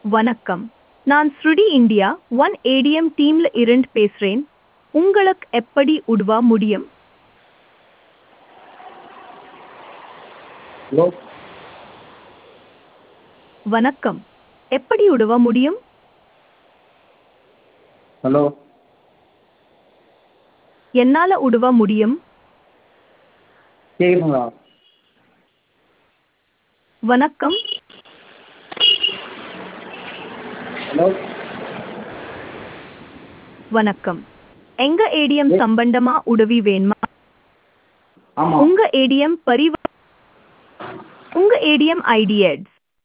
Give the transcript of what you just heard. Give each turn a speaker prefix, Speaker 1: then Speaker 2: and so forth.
Speaker 1: வணக்கம் நான் ஸ்ருடி இந்தியா ஒன் ஏடிஎம் டீம்ல இருந்து பேசுறேன் உங்களுக்கு எப்படி உதவ முடியும்
Speaker 2: ஹலோ
Speaker 1: வணக்கம் எப்படி உதவ முடியும்
Speaker 2: ஹலோ
Speaker 1: என்னால உதவ முடியும்
Speaker 2: கேட்குதுங்களா
Speaker 1: வணக்கம்
Speaker 2: ஹலோ
Speaker 1: வணக்கம் எங்க ஏடிஎம் சம்பந்தமா உதவி வேணுமா
Speaker 2: ஆமாம்
Speaker 1: உங்க ஏடிஎம் பரிவ உங்க ஏடிஎம் ஐடி எட்ஸ்